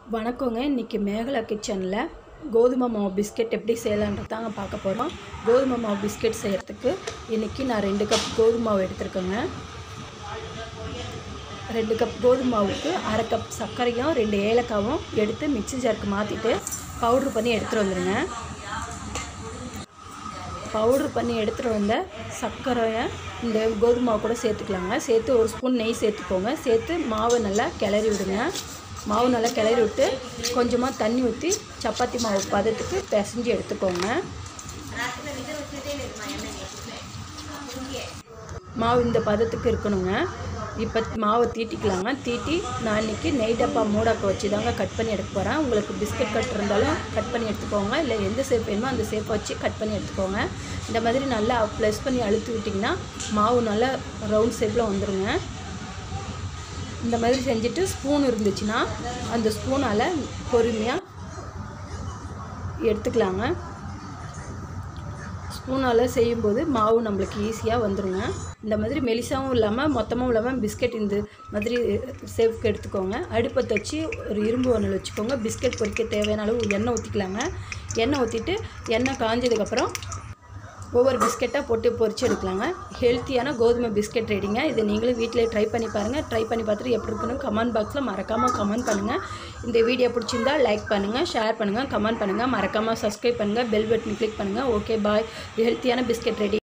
வணக்கங்க இன்றைக்கி மேகலா கிச்சனில் கோதுமை மாவு பிஸ்கெட் எப்படி செய்யலான்றது தாங்க பார்க்க போகிறோம் கோதுமை மாவு பிஸ்கெட் செய்கிறதுக்கு இன்றைக்கி நான் ரெண்டு கப் கோதுமை மாவு எடுத்திருக்கேங்க ரெண்டு கப் கோதுமை மாவுக்கு அரை கப் சர்க்கரையும் ரெண்டு ஏலக்காவும் எடுத்து மிக்ஸி ஜாருக்கு மாற்றிட்டு பவுட்ரு பண்ணி எடுத்துகிட்டு வந்துடுங்க பவுட்ரு பண்ணி எடுத்துகிட்டு வந்த சர்க்கரையை இந்த கோதுமை மாவு கூட சேர்த்துக்கலாங்க சேர்த்து ஒரு ஸ்பூன் நெய் சேர்த்துக்கோங்க சேர்த்து மாவை நல்லா கிளறி விடுங்க மாவு நல்லா கிளறி விட்டு கொஞ்சமாக தண்ணி ஊற்றி சப்பாத்தி மாவு பதத்துக்கு பிசைஞ்சு எடுத்துக்கோங்க மாவு இந்த பதத்துக்கு இருக்கணுங்க இப்போ மாவை தீட்டிக்கலாங்க தீட்டி நான் இன்றைக்கி நெய் டப்பா மூடாக்க வச்சு தாங்க கட் பண்ணி எடுக்க போகிறேன் உங்களுக்கு பிஸ்கட் கட் இருந்தாலும் கட் பண்ணி எடுத்துக்கோங்க இல்லை எந்த ஷேப் வேணுமோ அந்த ஷேப்பை வச்சு கட் பண்ணி எடுத்துக்கோங்க இந்த மாதிரி நல்லா ப்ளஸ் பண்ணி அழுத்தி விட்டிங்கன்னா மாவு நல்லா ரவுண்ட் ஷேப்பில் வந்துடுங்க இந்த மாதிரி செஞ்சுட்டு ஸ்பூன் இருந்துச்சுன்னா அந்த ஸ்பூனால் பொறுமையாக எடுத்துக்கலாங்க ஸ்பூனால் செய்யும்போது மாவு நம்மளுக்கு ஈஸியாக வந்துடுங்க இந்த மாதிரி மெலிசாவும் இல்லாமல் மொத்தமாகவும் இல்லாமல் பிஸ்கட் இந்த மாதிரி சேஃப்க்கு எடுத்துக்கோங்க அடுப்பத்தை வச்சு ஒரு இரும்பு ஒன்றில் வச்சுக்கோங்க பிஸ்கட் பொரிக்க தேவையான அளவு எண்ணெய் ஊற்றிக்கலாங்க எண்ணெய் ஊற்றிட்டு எண்ணெய் காஞ்சதுக்கப்புறம் ஒவ்வொரு பிஸ்கெட்டாக போட்டு பொரிச்சு எடுக்கலாங்க ஹெல்த்தியான கோதுமை பிஸ்கெட் ரெடிங்க இதை நீங்களும் வீட்டிலே ட்ரை பண்ணி பாருங்கள் ட்ரை பண்ணி பார்த்துட்டு எப்படி இருக்குன்னு கமெண்ட் பாக்ஸில் மறக்காமல் கமெண்ட் பண்ணுங்கள் இந்த வீடியோ பிடிச்சிருந்தா லைக் பண்ணுங்கள் ஷேர் பண்ணுங்கள் கமெண்ட் பண்ணுங்கள் மறக்காமல் சப்ஸ்கிரைப் பண்ணுங்கள் பெல் பட்டன் கிளிக் பண்ணுங்கள் ஓகே பாய் ஹெல்த்தியான பிஸ்கெட் ரெடி